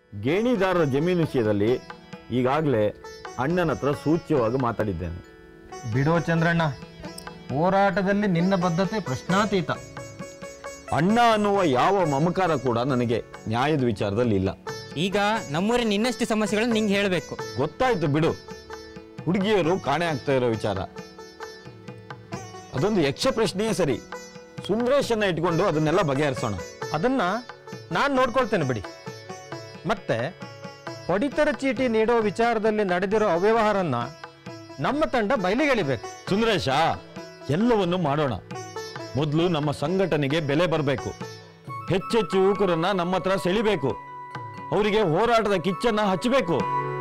ಗೇಣಿದಾರರ ಜಮೀನು ವಿಷಯದಲ್ಲಿ ಈಗಾಗಲೇ ಅಣ್ಣನ ಹತ್ರ ಸೂಚ್ಯವಾಗಿ ಮಾತಾಡಿದ್ದೇನೆ ಬಿಡೋ ಚಂದ್ರಣ್ಣ ಹೋರಾಟದಲ್ಲಿ ನಿನ್ನ ಬದ್ಧತೆ ಪ್ರಶ್ನಾತೀತ ಅಣ್ಣ ಅನ್ನುವ ಯಾವ ಮಮಕಾರ ಕೂಡ ನನಗೆ ನ್ಯಾಯದ ವಿಚಾರದಲ್ಲಿ ಇಲ್ಲ ಈಗ ನಮ್ಮೂರಿನ ನಿನ್ನಷ್ಟು ಸಮಸ್ಯೆಗಳನ್ನ ನಿಂಗೆ ಹೇಳಬೇಕು ಗೊತ್ತಾಯ್ತು ಬಿಡು ಹುಡುಗಿಯರು ಕಾಣೆ ಆಗ್ತಾ ಇರೋ ವಿಚಾರ ಅದೊಂದು ಯಕ್ಷ ಪ್ರಶ್ನೆಯೇ ಸರಿ ಸುಂದರೇಶನ್ನ ಇಟ್ಕೊಂಡು ಅದನ್ನೆಲ್ಲ ಬಗೆಹರಿಸೋಣ ಅದನ್ನ ನಾನು ನೋಡ್ಕೊಳ್ತೇನೆ ಬಿಡಿ ಮತ್ತೆ ಪಡಿತರ ಚೀಟಿ ನೀಡೋ ವಿಚಾರದಲ್ಲಿ ನಡೆದಿರೋ ಅವ್ಯವಹಾರನ್ನ ನಮ್ಮ ತಂಡ ಬಯಲಿಗೆಳಿಬೇಕು ಸುಂದರೇಶ ಎಲ್ಲವನ್ನು ಮಾಡೋಣ ಮೊದಲು ನಮ್ಮ ಸಂಘಟನೆಗೆ ಬೆಲೆ ಬರಬೇಕು ಹೆಚ್ಚೆಚ್ಚು ಯುವಕರನ್ನ ನಮ್ಮ ಹತ್ರ ಸೆಳಿಬೇಕು ಅವರಿಗೆ ಹೋರಾಟದ ಕಿಚ್ಚನ್ನ ಹಚ್ಚಬೇಕು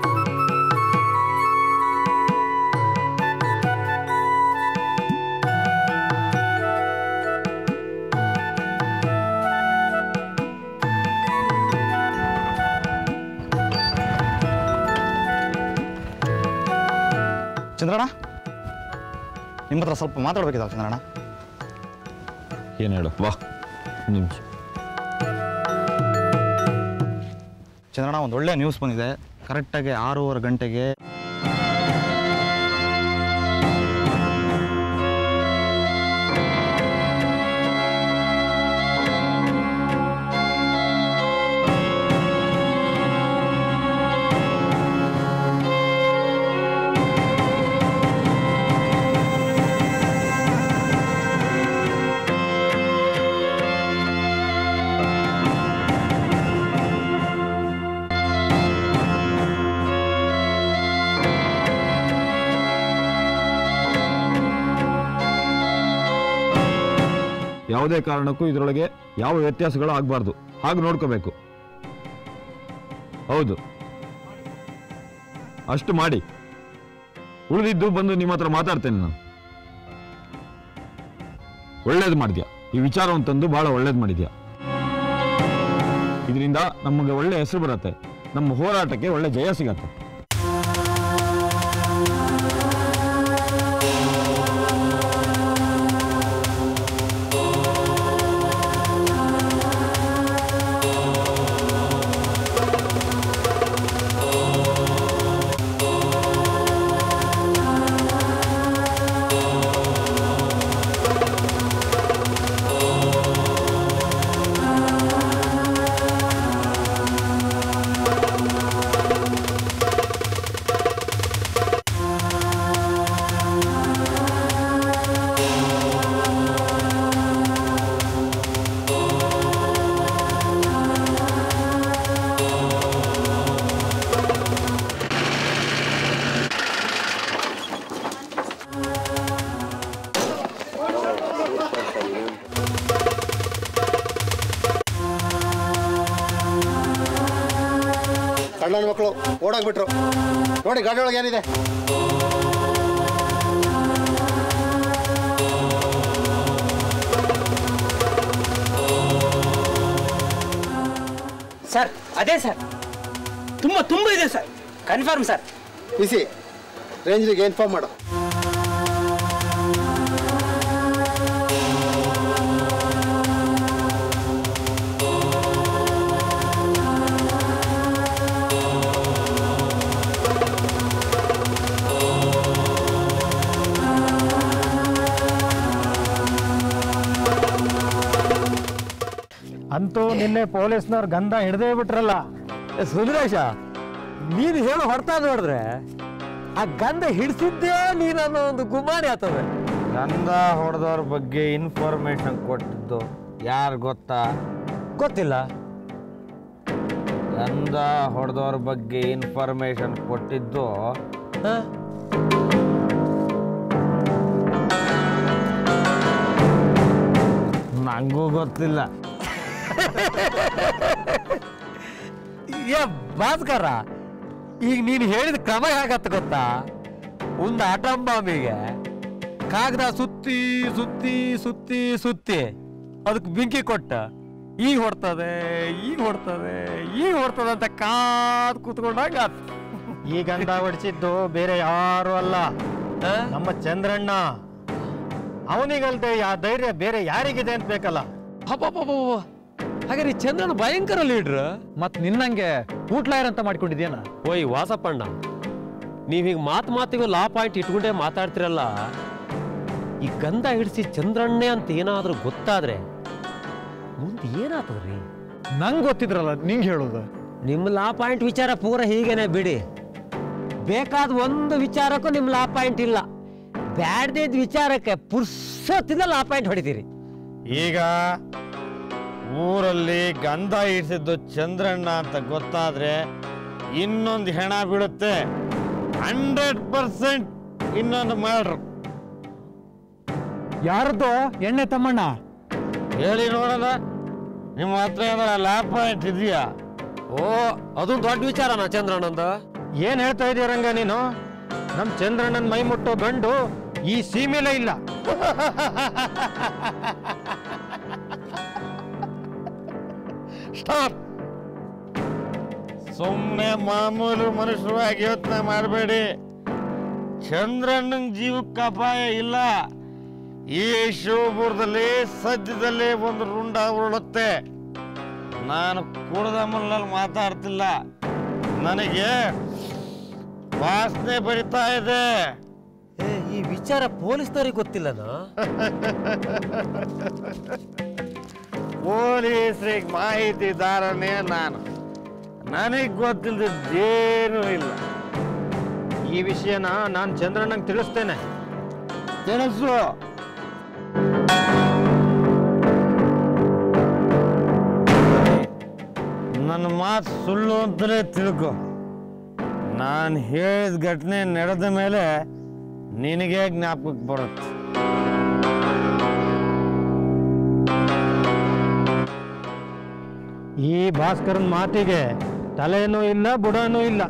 ಚಂದ್ರಣ್ಣ ನಿಮ್ಮ ಹತ್ರ ಸ್ವಲ್ಪ ಮಾತಾಡ್ಬೇಕಿದ್ದಾವೆ ಚಂದ್ರಣ್ಣ ಏನು ಹೇಳು ವಾ ಒಂದ್ ನಿಮಿಷ ಚಂದ್ರಣ್ಣ ಒಂದು ಒಳ್ಳೆ ನ್ಯೂಸ್ ಬಂದಿದೆ ಕರೆಕ್ಟಾಗಿ ಆರೂವರೆ ಗಂಟೆಗೆ ಯಾವುದೇ ಕಾರಣಕ್ಕೂ ಇದರೊಳಗೆ ಯಾವ ವ್ಯತ್ಯಾಸಗಳು ಆಗಬಾರ್ದು ಹಾಗೆ ನೋಡ್ಕೋಬೇಕು ಹೌದು ಅಷ್ಟು ಮಾಡಿ ಉಳಿದಿದ್ದು ಬಂದು ನಿಮ್ಮ ಹತ್ರ ಮಾತಾಡ್ತೇನೆ ನಾನು ಒಳ್ಳೇದು ಮಾಡಿದ್ಯಾ ಈ ವಿಚಾರವನ್ನು ತಂದು ಬಹಳ ಒಳ್ಳೇದು ಮಾಡಿದ್ಯಾ ಇದರಿಂದ ನಮಗೆ ಒಳ್ಳೆ ಹೆಸರು ಬರುತ್ತೆ ನಮ್ಮ ಹೋರಾಟಕ್ಕೆ ಒಳ್ಳೆ ಜಯ ಸಿಗತ್ತೆ ಕಳ್ಳನ ಮಕ್ಕಳು ಓಡಾಗ್ಬಿಟ್ರು ನೋಡಿ ಗಾಡಿ ಒಳಗೆ ಏನಿದೆ ಸರ್ ಅದೇ ಸರ್ ತುಂಬ ತುಂಬ ಇದೆ ಸರ್ ಕನ್ಫರ್ಮ್ ಸರ್ ಬಿಸಿ ರೇಂಜ್ರಿಗೆ ಇನ್ಫಾರ್ಮ್ ಮಾಡು ಅಂತೂ ನಿನ್ನೆ ಪೊಲೀಸ್ನವ್ರ ಗಂಧ ಹಿಡ್ದೇ ಬಿಟ್ರಲ್ಲ ಸುಂದರೇಶ ನೀನು ಹೇಳೋ ಹೊಡ್ತಾ ನೋಡಿದ್ರೆ ಆ ಗಂಧ ಹಿಡಿಸಿದ್ದೇ ನೀನು ಅನ್ನೋ ಒಂದು ಗುಮಾನಿ ಆಗ್ತದೆ ಗಂಧ ಹೊಡೆದವ್ರ ಬಗ್ಗೆ ಇನ್ಫಾರ್ಮೇಶನ್ ಕೊಟ್ಟಿದ್ದು ಯಾರು ಗೊತ್ತಾ ಗೊತ್ತಿಲ್ಲ ಗಂಧ ಹೊಡೆದವ್ರ ಬಗ್ಗೆ ಇನ್ಫಾರ್ಮೇಶನ್ ಕೊಟ್ಟಿದ್ದು ಹ? ನಂಗೂ ಗೊತ್ತಿಲ್ಲ ಏ ಭಾಸ್ಕರ ಈಗ ನೀನು ಹೇಳಿದ ಕ್ರಮ ಹೇಗತ್ತ ಗೊತ್ತಾ ಒಂದು ಆಟಂ ಬಾಂಬಿಗೆ ಕಾಗದ ಸುತ್ತಿ ಸುತ್ತಿ ಸುತ್ತಿ ಸುತ್ತಿ ಅದಕ್ಕೆ ಬೆಂಕಿ ಕೊಟ್ಟ ಈಗ ಹೊಡ್ತದೆ ಈಗ ಹೊಡ್ತದೆ ಈಗ ಹೊಡ್ತದೆ ಅಂತ ಕಾದ್ ಕೂತ್ಕೊಂಡಾಗ ಆತ್. ಈ ಗಂಧ ಹೊಡಿಸಿದ್ದು ಬೇರೆ ಯಾರು ಅಲ್ಲ ಹ? ನಮ್ಮ ಚಂದ್ರಣ್ಣ ಅವನಿಗಲ್ದೆ ಯಾ ಧೈರ್ಯ ಬೇರೆ ಯಾರಿಗಿದೆ ಅಂತ ಬೇಕಲ್ಲ ಅಬ್ಬಬ್ಬಬ್ಬಬ್ಬ. ಹಾಗಾದ್ರೆ ಈ ಚಂದ್ರನ ಭಯಂಕರ ಲೀಡ್ರ್ ಮತ್ ನಿನ್ನಂಗೆ ಊಟ್ಲಾಯರ್ ಅಂತ ಮಾಡ್ಕೊಂಡಿದ್ಯಾನ ಓಯ್ ವಾಸಪ್ಪಣ್ಣ ನೀವು ಹೀಗೆ ಮಾತು ಮಾತಿಗೂ ಲಾ ಪಾಯಿಂಟ್ ಇಟ್ಕೊಂಡೇ ಮಾತಾಡ್ತಿರಲ್ಲ ಈ ಗಂಧ ಹಿಡಿಸಿ ಚಂದ್ರಣ್ಣೆ ಅಂತ ಏನಾದ್ರೂ ಗೊತ್ತಾದ್ರೆ ಮುಂದೆ ಏನಾಗ್ತದ್ರಿ ನಂಗೆ ಗೊತ್ತಿದ್ರಲ್ಲ ನಿಂಗೆ ಹೇಳೋದು ನಿಮ್ಮ ಲಾ ಪಾಯಿಂಟ್ ವಿಚಾರ ಪೂರ ಹೀಗೇನೆ ಬಿಡಿ ಬೇಕಾದ ಒಂದು ವಿಚಾರಕ್ಕೂ ನಿಮ್ಮ ಲಾ ಪಾಯಿಂಟ್ ಇಲ್ಲ ಬ್ಯಾಡ್ದಿದ್ದ ವಿಚಾರಕ್ಕೆ ಪುರ್ಸೊತ್ತಿಂದ ಲಾ ಪಾಯಿಂಟ್ ಹೊಡಿತೀರಿ ಈಗ ಊರಲ್ಲಿ ಗಂಧ ಇರಿಸಿದ್ದು ಚಂದ್ರಣ್ಣ ಅಂತ ಗೊತ್ತಾದ್ರೆ ಇನ್ನೊಂದು ಹೆಣ ಬೀಳುತ್ತೆ ಹಂಡ್ರೆಡ್ ಪರ್ಸೆಂಟ್ ಇನ್ನೊಂದು ಮಾಡ್ರು ಯಾರದ್ದು ಎಣ್ಣೆ ತಮ್ಮಣ್ಣ ಹೇಳಿ ನೋಡೋಣ ನಿಮ್ಮ ಹತ್ರ ಏನಾರ ಲ್ಯಾಪ್ ಪಾಯಿಂಟ್ ಇದೆಯಾ ಓ ಅದು ದೊಡ್ಡ ವಿಚಾರನಾ ಚಂದ್ರಣ್ಣಂದ ಏನ್ ಹೇಳ್ತಾ ಇದೀಯ ರಂಗ ನೀನು ನಮ್ ಚಂದ್ರಣ್ಣನ್ ಮೈ ಮುಟ್ಟೋ ಗಂಡು ಈ ಸೀಮೆಲೇ ಇಲ್ಲ ಸ್ಟಾಪ್ ಸುಮ್ಮನೆ ಮಾಮೂಲು ಮನುಷ್ಯರಾಗಿ ಯೋಚನೆ ಮಾಡಬೇಡಿ ಚಂದ್ರಣ್ಣನ ಜೀವಕ್ಕೆ ಅಪಾಯ ಇಲ್ಲ ಈ ಶಿವಪುರದಲ್ಲಿ ಸದ್ಯದಲ್ಲಿ ಒಂದು ರುಂಡ ಉರುಳುತ್ತೆ ನಾನು ಕುಡ್ದ ಮಲ್ಲಲ್ಲಿ ಮಾತಾಡ್ತಿಲ್ಲ ನನಗೆ ವಾಸನೆ ಬರಿತಾ ಇದೆ ಏ, ಈ ವಿಚಾರ ಪೊಲೀಸ್ನವ್ರಿಗೆ ಗೊತ್ತಿಲ್ಲನಾ ಪೊಲೀಸರಿಗೆ ಮಾಹಿತಿದಾರನೇ ನಾನು ನನಗೆ ಗೊತ್ತಿಲ್ಲದೇನೂ ಇಲ್ಲ ಈ ವಿಷಯನ ನಾನ್ ಚಂದ್ರಣ್ಣಂಗ್ ತಿಳಿಸ್ತೇನೆ ತಿಳಿಸು ನನ್ನ ಮಾತು ಸುಳ್ಳು ಅಂತಲೇ ತಿಳ್ಕೊ ನಾನು ಹೇಳಿದ ಘಟನೆ ನಡೆದ ಮೇಲೆ ನಿನಗೆ ಜ್ಞಾಪಕಕ್ಕೆ ಬರುತ್ತೆ ಈ ಭಾಸ್ಕರನ್ ಮಾತಿಗೆ ತಲೆನೂ ಇಲ್ಲ ಬುಡನೂ ಇಲ್ಲ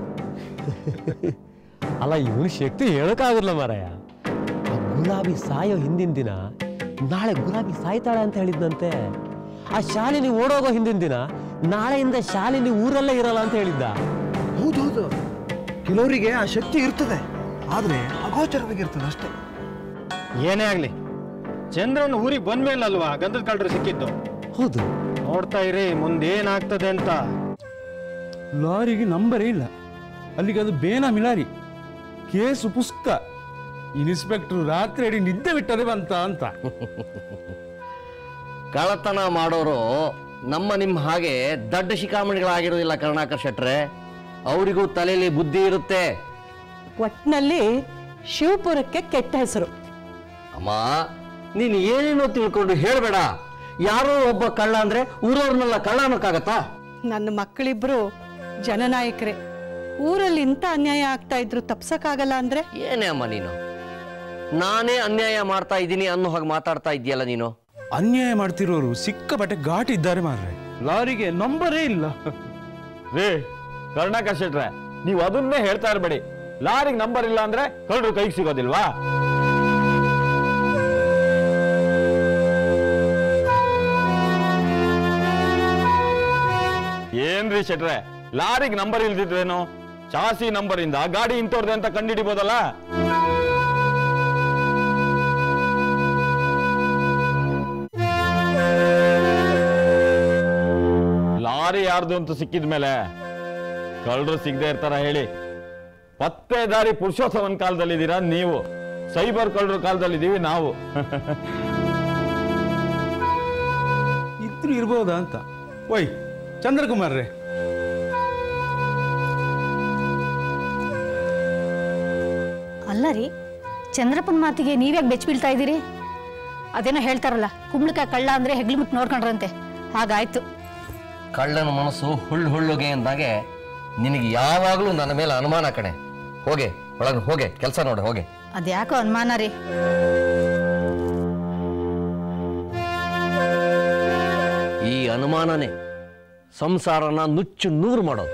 ಅಲ್ಲ ಇವನು ಶಕ್ತಿ ಹೇಳಕ್ಕಾಗಲ್ಲ ಮಾರಾಯ ಆ ಗುಲಾಬಿ ಸಾಯೋ ಹಿಂದಿನ ದಿನ ನಾಳೆ ಗುಲಾಬಿ ಸಾಯ್ತಾಳೆ ಅಂತ ಹೇಳಿದ್ನಂತೆ ಆ ಶಾಲಿನಿ ಓಡೋಗೋ ಹಿಂದಿನ ದಿನ ನಾಳೆಯಿಂದ ಶಾಲಿನಿ ಊರಲ್ಲೇ ಇರಲ್ಲ ಅಂತ ಹೇಳಿದ್ದ ಹೌದೌದು ಕೆಲವರಿಗೆ ಆ ಶಕ್ತಿ ಇರ್ತದೆ ಆದ್ರೆ ಅಗೋಚರವಾಗಿರ್ತದೆ ಅಷ್ಟೇ ಏನೇ ಆಗ್ಲಿ ಚಂದ್ರನ್ ಊರಿಗೆ ಬಂದ್ಮೇಲೆ ಅಲ್ವಾ ಗಂಧದ ಕಳ್ಳರು ಸಿಕ್ಕಿದ್ದು ಹೌದು ನೋಡ್ತಾ ಇರಿ ಮುಂದೇನಾಗ್ತದೆ ಅಂತ ಲಾರಿಗೆ ನಂಬರೇ ಇಲ್ಲ ಅಲ್ಲಿಗೆ ಅದು ಬೇನಾಮಿ ಲಾರಿ ಕೇಸು ಪುಸ್ತಕ ಇನ್ಸ್ಪೆಕ್ಟರ್ ರಾತ್ರಿ ಇಡೀ ನಿದ್ದೆ ಬಿಟ್ಟದೆ ಬಂತ ಅಂತ ಕಳ್ಳತನ ಮಾಡೋರು ನಮ್ಮ ನಿಮ್ಮ ಹಾಗೆ ದಡ್ಡ ಶಿಖಾಮಣಿಗಳಾಗಿರೋದಿಲ್ಲ ಕರುಣಾಕರ್ ಶೆಟ್ರೆ ಅವರಿಗೂ ತಲೆಯಲ್ಲಿ ಬುದ್ಧಿ ಇರುತ್ತೆ ಒಟ್ನಲ್ಲಿ ಶಿವಪುರಕ್ಕೆ ಕೆಟ್ಟ ಹೆಸರು ಅಮ್ಮ ನೀನು ಏನೇನೋ ತಿಳ್ಕೊಂಡು ಹೇಳಬೇಡ ಯಾರೋ ಒಬ್ಬ ಕಳ್ಳ ಅಂದ್ರೆ ಊರವ್ರನ್ನೆಲ್ಲ ಕಳ್ಳ ಅನ್ನೋಕ್ಕಾಗತ್ತಾ ನನ್ನ ಮಕ್ಕಳಿಬ್ರು ಜನನಾಯಕರೇ ಊರಲ್ಲಿ ಇಂಥ ಅನ್ಯಾಯ ಆಗ್ತಾ ಇದ್ರು ತಪ್ಸಕ್ಕಾಗಲ್ಲ ಅಂದ್ರೆ ಏನೇ ಅಮ್ಮ ನೀನು ನಾನೇ ಅನ್ಯಾಯ ಮಾಡ್ತಾ ಇದ್ದೀನಿ ಅನ್ನೋ ಹಾಗೆ ಮಾತಾಡ್ತಾ ಇದೆಯಲ್ಲ ನೀನು ಅನ್ಯಾಯ ಮಾಡ್ತಿರೋರು ಸಿಕ್ಕಾಪಟ್ಟೆ ಘಾಟ್ ಇದ್ದಾರೆ ಮಾರ್ರೆ ಲಾರಿಗೆ ನಂಬರೇ ಇಲ್ಲ ರೇ ಕರ್ಣಾಕರ್ ಶೆಟ್ರೆ ನೀವು ಅದನ್ನೇ ಹೇಳ್ತಾ ಇರಬೇಡಿ ಲಾರಿಗೆ ನಂಬರ್ ಇಲ್ಲ ಅಂದ್ರೆ ಕಳ್ಳರು ಕೈಗೆ ಸಿಗೋದಿಲ್ವಾ ಏನ್ರಿ ಶೆಟ್ರೆ ಲಾರಿಗೆ ನಂಬರ್ ಇಲ್ದಿದ್ರೇನು ಚಾಸಿ ನಂಬರ್ ಇಂದ ಗಾಡಿ ಇಂತವ್ರದೆ ಅಂತ ಕಂಡಿಡಿಬೋದಲ್ಲ ಲಾರಿ ಯಾರ್ದು ಅಂತ ಸಿಕ್ಕಿದ ಮೇಲೆ ಕಳ್ಳರು ಸಿಗದೆ ಇರ್ತಾರ ಹೇಳಿ ಪತ್ತೆದಾರಿ ಪುರುಷೋತ್ತಮನ್ ಕಾಲದಲ್ಲಿದ್ದೀರಾ ನೀವು ಸೈಬರ್ ಕಳ್ಳರ ಕಾಲದಲ್ಲಿದ್ದೀವಿ ನಾವು ಇದ್ರು ಇರ್ಬೋದಾ ಅಂತ ಓಯ್ ಚಂದ್ರಕುಮಾರ್ ರೇ ಅಲ್ಲ ರೀ ಚಂದ್ರಪ್ಪನ ಮಾತಿಗೆ ನೀವ್ಯಾಕೆ ಬೆಚ್ಚ ಬೀಳ್ತಾ ಇದ್ದೀರಿ ಅದೇನೋ ಹೇಳ್ತಾರಲ್ಲ ಕುಂಬಳಕಾಯಿ ಕಳ್ಳ ಅಂದ್ರೆ ಹೆಗ್ಲು ಮುಟ್ಟು ನೋಡ್ಕೊಂಡ್ರಂತೆ ಹಾಗಾಯ್ತು ಕಳ್ಳನ ಮನಸ್ಸು ಹುಳ್ಳು ಹುಳ್ಳುಗೆ ಅಂದಾಗೆ ನಿನಗೆ ಯಾವಾಗಲೂ ನನ್ನ ಮೇಲೆ ಅನುಮಾನ ಕಣೆ ಹೋಗೆ ಒಳಗೆ ಹೋಗೆ ಕೆಲಸ ನೋಡು ಹೋಗೆ ಅದ್ಯಾಕೋ ಅನುಮಾನ ರೀ ಈ ಅನುಮಾನನೇ ಸಂಸಾರನ ನುಚ್ಚು ನೂರು ಮಾಡೋದು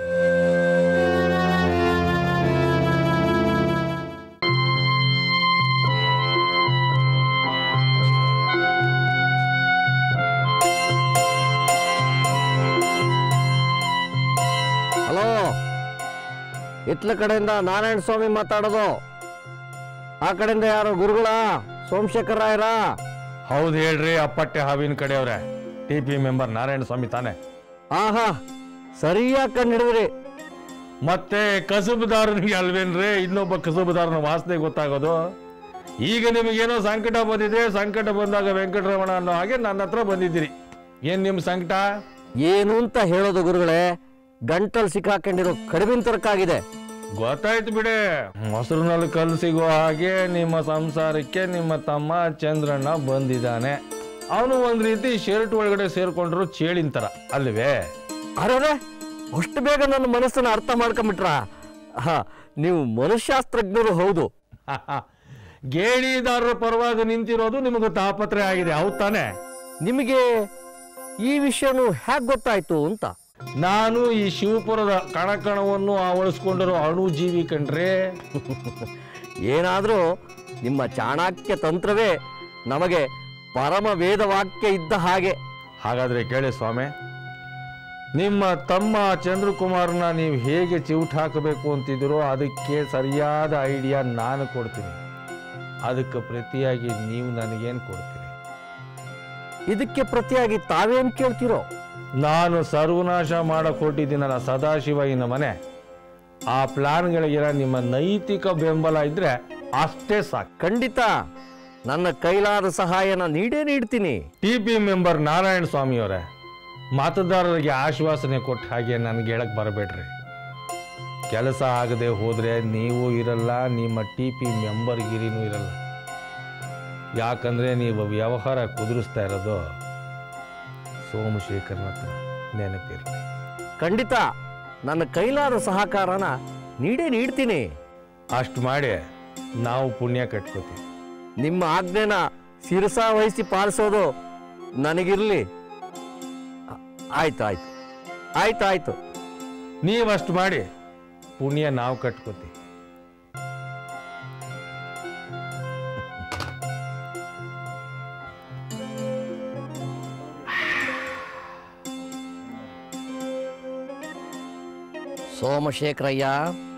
ಹಲೋ ಇತ್ಲ ಕಡೆಯಿಂದ ನಾರಾಯಣ ಸ್ವಾಮಿ ಮಾತಾಡೋದು ಆ ಕಡೆಯಿಂದ ಯಾರು ಗುರುಗಳ ಸೋಮಶೇಖರ ರಾಯರ ಹೌದು ಹೇಳ್ರಿ ಅಪ್ಪಟ್ಟೆ ಹಾವಿನ ಕಡೆಯವ್ರೆ T P member Narayana Swamy ತಾನೆ ಆಹಾ ಸರಿಯಾಗಿ ಕಂಡು ಹಿಡಿದ್ರಿ ಮತ್ತೆ ಕಸುಬುದಾರನಿಗೆ ಅಲ್ವೇನ್ರಿ ಇನ್ನೊಬ್ಬ ಕಸುಬುದಾರನ ವಾಸನೆ ಗೊತ್ತಾಗೋದು ಈಗ ನಿಮಗೇನೋ ಸಂಕಟ ಬಂದಿದೆ ಸಂಕಟ ಬಂದಾಗ ವೆಂಕಟರಮಣ ಅನ್ನೋ ಹಾಗೆ ನನ್ನ ಹತ್ರ ಬಂದಿದ್ದೀರಿ ಏನ್ ನಿಮ್ ಸಂಕಟ ಏನು ಅಂತ ಹೇಳೋದು ಗುರುಗಳೇ ಗಂಟಲ್ ಸಿಕ್ಕಾಕೊಂಡಿರೋ ಕಡಿಮೆ ತರಕಾಗಿದೆ ಗೊತ್ತಾಯ್ತು ಬಿಡೆ ಮೊಸರಿನಲ್ಲಿ ಕಲ್ಲು ಸಿಗೋ ಹಾಗೆ ನಿಮ್ಮ ಸಂಸಾರಕ್ಕೆ ನಿಮ್ಮ ತಮ್ಮ ಚಂದ್ರಣ್ಣ ಬಂದಿದ್ದಾನೆ ಅವನು ಒಂದ್ ರೀತಿ ಶರ್ಟ್ ಒಳಗಡೆ ಸೇರ್ಕೊಂಡ್ರು ಚೇಳಿನ ತರ ಅಲ್ವೇ ಅರೆ ಅಷ್ಟು ಬೇಗ ನನ್ನ ಮನಸ್ಸನ್ನು ಅರ್ಥ ಮಾಡ್ಕೊಂಬಿಟ್ರ ಹಾ ನೀವು ಮನಃಶಾಸ್ತ್ರಜ್ಞರು ಹೌದು ಗೇಣಿದಾರರ ಪರವಾಗಿ ನಿಂತಿರೋದು ನಿಮಗೆ ತಾಪತ್ರೆ ಆಗಿದೆ ಹೌದ್ ತಾನೆ ನಿಮಗೆ ಈ ವಿಷಯನು ಹೇಗೆ ಗೊತ್ತಾಯ್ತು ಅಂತ ನಾನು ಈ ಶಿವಪುರದ ಕಣಕಣವನ್ನು ಆವರಿಸ್ಕೊಂಡಿರೋ ಅಣುಜೀವಿ ಕಂಡ್ರೆ ಏನಾದರೂ ನಿಮ್ಮ ಚಾಣಾಕ್ಯ ತಂತ್ರವೇ ನಮಗೆ ಪರಮ ವೇದವಾಕ್ಯ ಇದ್ದ ಹಾಗೆ ಹಾಗಾದ್ರೆ ಕೇಳಿ ಸ್ವಾಮಿ ನಿಮ್ಮ ತಮ್ಮ ಚಂದ್ರಕುಮಾರ್ನ ನೀವು ಹೇಗೆ ಚಿವುಟ್ ಹಾಕಬೇಕು ಅಂತಿದ್ದೀರೋ ಅದಕ್ಕೆ ಸರಿಯಾದ ಐಡಿಯಾ ನಾನು ಕೊಡ್ತೀನಿ ಅದಕ್ಕೆ ಪ್ರತಿಯಾಗಿ ನೀವು ನನಗೇನು ಕೊಡ್ತೀರಿ ಇದಕ್ಕೆ ಪ್ರತಿಯಾಗಿ ತಾವೇನ್ ಕೇಳ್ತಿರೋ ನಾನು ಸರ್ವನಾಶ ಮಾಡಕ್ ಹೊಟ್ಟಿದ್ದೀನಲ್ಲ ಸದಾಶಿವಯ್ಯನ ಮನೆ ಆ ಪ್ಲಾನ್ಗಳಿಗಿರ ನಿಮ್ಮ ನೈತಿಕ ಬೆಂಬಲ ಇದ್ರೆ ಅಷ್ಟೇ ಸಾಕು ಖಂಡಿತ ನನ್ನ ಕೈಲಾದ ಸಹಾಯನ ನೀಡೇ ನೀಡ್ತೀನಿ ಟಿ ಪಿ ಮೆಂಬರ್ ನಾರಾಯಣ ಸ್ವಾಮಿಯವರೇ ಮತದಾರರಿಗೆ ಆಶ್ವಾಸನೆ ಕೊಟ್ಟ ಹಾಗೆ ನನಗೆ ಹೇಳಕ್ ಬರಬೇಡ್ರಿ ಕೆಲಸ ಆಗದೆ ಹೋದ್ರೆ ನೀವು ಇರಲ್ಲ ನಿಮ್ಮ ಟಿ ಪಿ ಮೆಂಬರ್ಗಿರಿನೂ ಇರಲ್ಲ ಯಾಕಂದ್ರೆ ನೀವು ವ್ಯವಹಾರ ಕುದುರಿಸ್ತಾ ಇರೋದು ಸೋಮಶೇಖರ್ನ ಹತ್ರ ನೆನಪಿರಲಿ ಖಂಡಿತ ನನ್ನ ಕೈಲಾದ ಸಹಕಾರನ ನೀಡೇ ನೀಡ್ತೀನಿ ಅಷ್ಟು ಮಾಡಿ ನಾವು ಪುಣ್ಯ ಕಟ್ಕೋತೀವಿ ನಿಮ್ಮ ಆಜ್ಞೆನ ಶಿರಸ ವಹಿಸಿ ಪಾಲಿಸೋದು ನನಗಿರ್ಲಿ ಆ- ಆಯ್ತು ಆಯ್ತು ಆಯ್ತು ಆಯ್ತು ನೀವಷ್ಟು ಮಾಡಿ ಪುಣ್ಯ ನಾವು ಕಟ್ಕೋತೀವಿ ಸೋಮಶೇಖರಯ್ಯ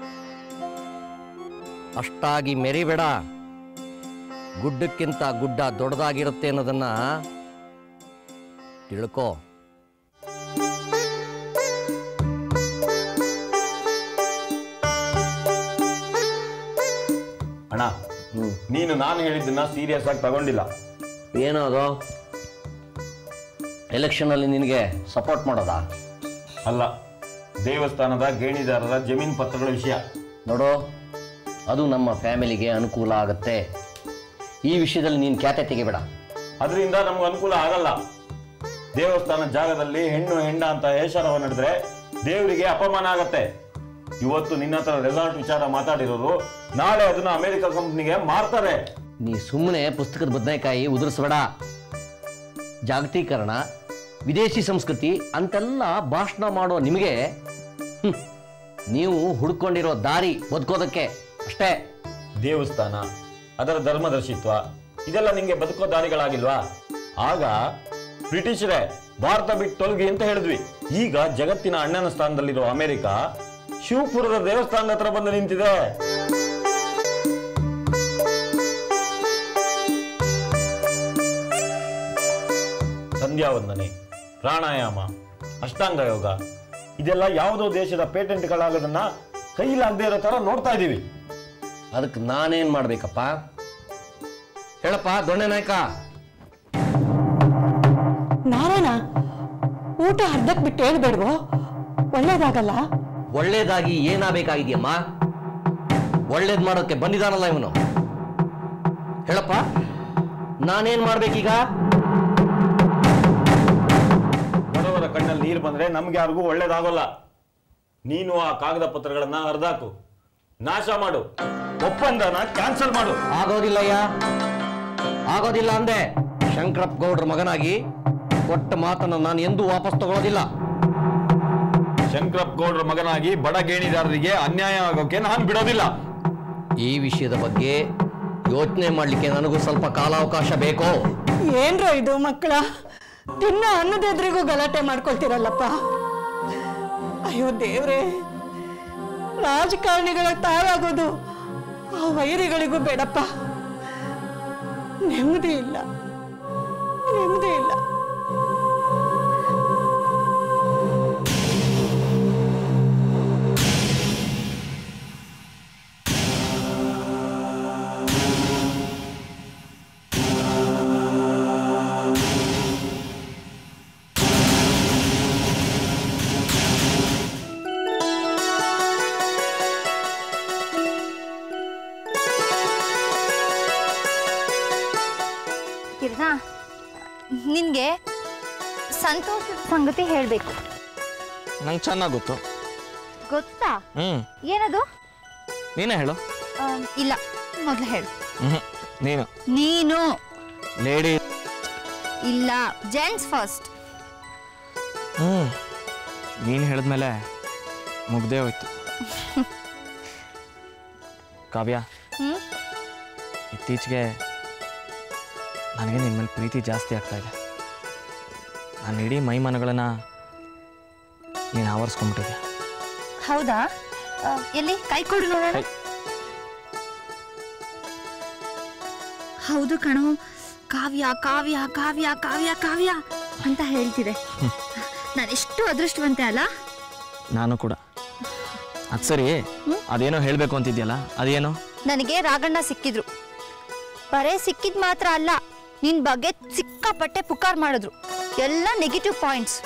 ಅಷ್ಟಾಗಿ ಮೆರಿಬೇಡ ಗುಡ್ಡಕ್ಕಿಂತ ಗುಡ್ಡ ದೊಡ್ಡದಾಗಿರುತ್ತೆ ಅನ್ನೋದನ್ನ ತಿಳ್ಕೋ ಅಣ್ಣ ನೀನು ನಾನು ಹೇಳಿದ್ದನ್ನ ಸೀರಿಯಸ್ ಆಗಿ ತಗೊಂಡಿಲ್ಲ ಏನೋ ಅದು ಎಲೆಕ್ಷನಲ್ಲಿ ನಿನಗೆ ಸಪೋರ್ಟ್ ಮಾಡೋದಾ ಅಲ್ಲ ದೇವಸ್ಥಾನದ ಗೇಣಿದಾರರ ಜಮೀನ್ ಪತ್ರಗಳ ವಿಷಯ ನೋಡು ಅದು ನಮ್ಮ ಫ್ಯಾಮಿಲಿಗೆ ಅನುಕೂಲ ಆಗುತ್ತೆ ಈ ವಿಷಯದಲ್ಲಿ ನೀನು ಖ್ಯಾತೆ ತೆಗಿಬೇಡ ಅದರಿಂದ ನಮ್ಗೆ ಅನುಕೂಲ ಆಗಲ್ಲ ದೇವಸ್ಥಾನ ಜಾಗದಲ್ಲಿ ಹೆಣ್ಣು ಹೆಂಡ ಅಂತ ಏಷಾರವ ನಡೆದ್ರೆ ದೇವರಿಗೆ ಅಪಮಾನ ಆಗತ್ತೆ ಇವತ್ತು ನಿನ್ನ ಹತ್ರ ರೆಸಾರ್ಟ್ ವಿಚಾರ ಮಾತಾಡಿರೋರು ನಾಳೆ ಅದನ್ನ ಅಮೆರಿಕ ಕಂಪ್ನಿಗೆ ಮಾರ್ತಾರೆ ನೀ ಸುಮ್ಮನೆ ಪುಸ್ತಕದ ಬದನೆಕಾಯಿ ಉದುರಿಸ್ಬೇಡ ಜಾಗತೀಕರಣ ವಿದೇಶಿ ಸಂಸ್ಕೃತಿ ಅಂತೆಲ್ಲ ಭಾಷಣ ಮಾಡೋ ನಿಮಗೆ ಹ್ಮ್, ನೀವು ಹುಡ್ಕೊಂಡಿರೋ ದಾರಿ ಬದುಕೋದಕ್ಕೆ ಅಷ್ಟೇ ದೇವಸ್ಥಾನ ಅದರ ಧರ್ಮದರ್ಶಿತ್ವ ಇದೆಲ್ಲ ನಿಂಗೆ ಬದುಕೋ ದಾರಿಗಳಾಗಿಲ್ವಾ ಆಗ ಬ್ರಿಟಿಷರೇ ಭಾರತ ಬಿಟ್ಟು ತೊಲಗಿ ಅಂತ ಹೇಳಿದ್ವಿ ಈಗ ಜಗತ್ತಿನ ಅಣ್ಣನ ಸ್ಥಾನದಲ್ಲಿರೋ ಅಮೆರಿಕ ಶಿವಪುರದ ದೇವಸ್ಥಾನದ ಹತ್ರ ಬಂದು ನಿಂತಿದೆ ಸಂಧ್ಯಾ ವಂದನೆ ಪ್ರಾಣಾಯಾಮ ಅಷ್ಟಾಂಗ ಯೋಗ ಇದೆಲ್ಲ ಯಾವುದೋ ದೇಶದ ಪೇಟೆಂಟ್ಗಳಾಗೋದನ್ನ ಕೈಲಾಗದೆ ಇರೋ ತರ ನೋಡ್ತಾ ಇದ್ದೀವಿ ಅದಕ್ಕೆ ನಾನೇನ್ ಮಾಡ್ಬೇಕಪ್ಪ ಹೇಳಪ್ಪ ದೊಣ್ಣೆ ನಾಯಕ ನಾರಾಯಣ ಊಟ ಅರ್ಧಕ್ಕೆ ಬಿಟ್ಟು ಹೇಳ್ಬೇಡ್ವೋ ಒಳ್ಳೇದಾಗಲ್ಲ ಒಳ್ಳೇದಾಗಿ ಏನಾಗಬೇಕಾಗಿದೆಯಮ್ಮ ಒಳ್ಳೇದ್ ಮಾಡೋಕೆ ಬಂದಿದಾನಲ್ಲ ಇವನು ಹೇಳಪ್ಪ ನಾನೇನ್ ಮಾಡ್ಬೇಕೀಗ ಬಡವರ ಕಣ್ಣಲ್ಲಿ ನೀರು ಬಂದ್ರೆ ನಮ್ಗೆ ಯಾರಿಗೂ ಒಳ್ಳೇದಾಗೋಲ್ಲ ನೀನು ಆ ಕಾಗದ ಪತ್ರಗಳನ್ನ ಹರಿದಾಕು ನಾಶ ಮಾಡು ಒಪ್ಪಂದನ ಕ್ಯಾನ್ಸಲ್ ಮಾಡು ಆಗೋದಿಲ್ಲಯ್ಯ ಆಗೋದಿಲ್ಲ ಅಂದೆ ಶಂಕರಪ್ಪ ಗೌಡ್ರ ಮಗನಾಗಿ ಕೊಟ್ಟ ಮಾತನ್ನು ನಾನು ಎಂದೂ ವಾಪಸ್ ತಗೊಳ್ಳೋದಿಲ್ಲ ಶಂಕರಪ್ಪ ಗೌಡ್ರ ಮಗನಾಗಿ ಬಡ ಗೇಣಿದಾರರಿಗೆ ಅನ್ಯಾಯ ಆಗೋಕೆ ನಾನು ಬಿಡೋದಿಲ್ಲ ಈ ವಿಷಯದ ಬಗ್ಗೆ ಯೋಚನೆ ಮಾಡಲಿಕ್ಕೆ ನನಗೂ ಸ್ವಲ್ಪ ಕಾಲಾವಕಾಶ ಬೇಕು ಏನ್ರೋ ಇದು ಮಕ್ಕಳ ತಿನ್ನ ಅನ್ನದೆದ್ರಿಗೂ ಗಲಾಟೆ ಮಾಡ್ಕೊಳ್ತೀರಲ್ಲಪ್ಪ ಅಯ್ಯೋ ದೇವ್ರೆ ರಾಜಕಾರಣಿಗಳ ತಾರಾಗೋದು ಆ ವೈರಿಗಳಿಗೂ ಬೇಡಪ್ಪ ನೆಮ್ಮದಿ ಇಲ್ಲ ನೆಮ್ಮದಿ ಇಲ್ಲ ಸಂತೋಷದ ಸಂಗತಿ ಹೇಳಬೇಕು ನಂಗೆ ಚೆನ್ನಾಗಿ ಗೊತ್ತು ಗೊತ್ತಾ ಹ್ಞೂ ಏನದು ನೀನೇ ಹೇಳು ಆಮ್, ಇಲ್ಲ ಮೊದಲು ಹೇಳು ಹ್ಞೂ ನೀನು ನೀನು ಲೇಡಿ ಇಲ್ಲ ಜೆಂಟ್ಸ್ ಫಸ್ಟ್ ಹ್ಞೂ ನೀನು ಹೇಳಿದ್ಮೇಲೆ ಮುಗ್ದೇ ಹೋಯ್ತು ಕಾವ್ಯ ಹ್ಮ್ ಇತ್ತೀಚೆಗೆ ನನಗೆ ನಿನ್ನ ಮೇಲೆ ಪ್ರೀತಿ ಜಾಸ್ತಿ ಆಗ್ತಾ ಇದೆ ನಾನು ಇಡೀ ಮೈಮನಗಳನ್ನು ನೀನು ಆವರಿಸ್ಕೊಂಡ್ಬಿಟ್ಟಿದೆ ಹೌದಾ ಆ, ಎಲ್ಲಿ ಕೈ ಕೊಡು ನೋಡೋಣ ಹೌದು ಕಣೋ ಕಾವ್ಯ ಕಾವ್ಯ ಕಾವ್ಯ ಕಾವ್ಯ ಕಾವ್ಯ ಅಂತ ಹೇಳ್ತಿದೆ ನಾನು ಎಷ್ಟು ಅದೃಷ್ಟವಂತೆ ಅಲ್ಲ ನಾನು ಕೂಡ ಅದು ಸರಿ ಅದೇನೋ ಹೇಳಬೇಕು ಅಂತಿದ್ಯಲ್ಲ ಅದೇನೋ ನನಗೆ ರಾಗಣ್ಣ ಸಿಕ್ಕಿದ್ರು ಬರೇ ಸಿಕ್ಕಿದ್ ಮಾತ್ರ ಅಲ್ಲ ನಿನ್ ಬಗ್ಗೆ ಸಿಕ್ಕಾಪಟ್ಟೆ ಪುಕಾರ್ ಮಾಡಿದ್ರು ಎಲ್ಲ ನೆಗೆಟಿವ್ ಪಾಯಿಂಟ್ಸ್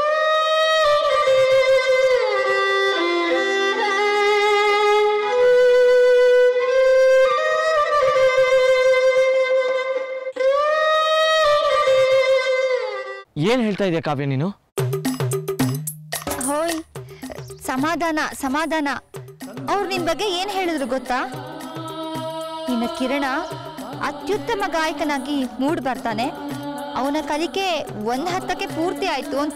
ಏನು ಹೇಳ್ತಾ ಇದೆಯಾ ಕಾವ್ಯ ನೀನು ಹೋಯ್ ಸಮಾಧಾನ ಸಮಾಧಾನ ಅವ್ರು ನಿನ್ ಬಗ್ಗೆ ಏನ್ ಹೇಳಿದ್ರು ಗೊತ್ತಾ ನಿನ್ನ ಕಿರಣ ಅತ್ಯುತ್ತಮ ಗಾಯಕನಾಗಿ ಮೂಡ್ ಬರ್ತಾನೆ ಅವನ ಕಲಿಕೆ ಒಂದ್ ಹತ್ತಕ್ಕೆ ಪೂರ್ತಿ ಆಯ್ತು ಅಂತ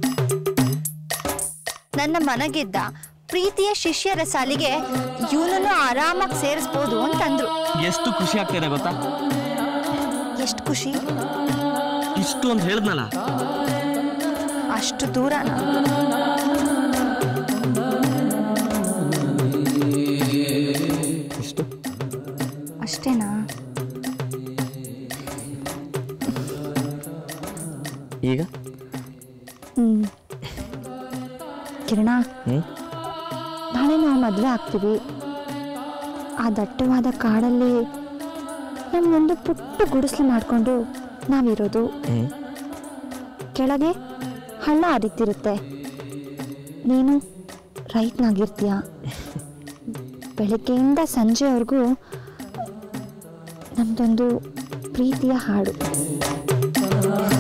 ನನ್ನ ಮನಗೆದ್ದ ಪ್ರೀತಿಯ ಶಿಷ್ಯರ ಸಾಲಿಗೆ ಇವನನ್ನು ಆರಾಮಾಗಿ ಸೇರಿಸ್ಬೋದು ಅಂತಂದ್ರು ಎಷ್ಟು ಖುಷಿ ಆಗ್ತಿದೆ ಗೊತ್ತಾ ಎಷ್ಟು ಖುಷಿ ಇಷ್ಟು ಅಂತ ಹೇಳಿದ್ನಲ್ಲ ಅಷ್ಟು ದೂರನಾ ಇಷ್ಟು ಅಷ್ಟೇನಾ ಈಗ ಹ್ಮ್ ಕಿರಣ ಹ್ಞೂ ನಾಳೆ ನಾವು ಮದುವೆ ಆಗ್ತೀವಿ ಆ ದಟ್ಟವಾದ ಕಾಡಲ್ಲಿ ನಮಗೊಂದು ಪುಟ್ಟ ಗುಡಿಸಲು ಮಾಡಿಕೊಂಡು ನಾವಿರೋದು ಹ್ಞೂ ಕೆಳಗೆ ಹಳ್ಳ ಹರಿತಿರುತ್ತೆ ನೀನು ರೈತನಾಗಿರ್ತೀಯ ಬೆಳಗ್ಗೆಯಿಂದ ಸಂಜೆವರೆಗೂ ನಮ್ದೊಂದು ಪ್ರೀತಿಯ ಹಾಡು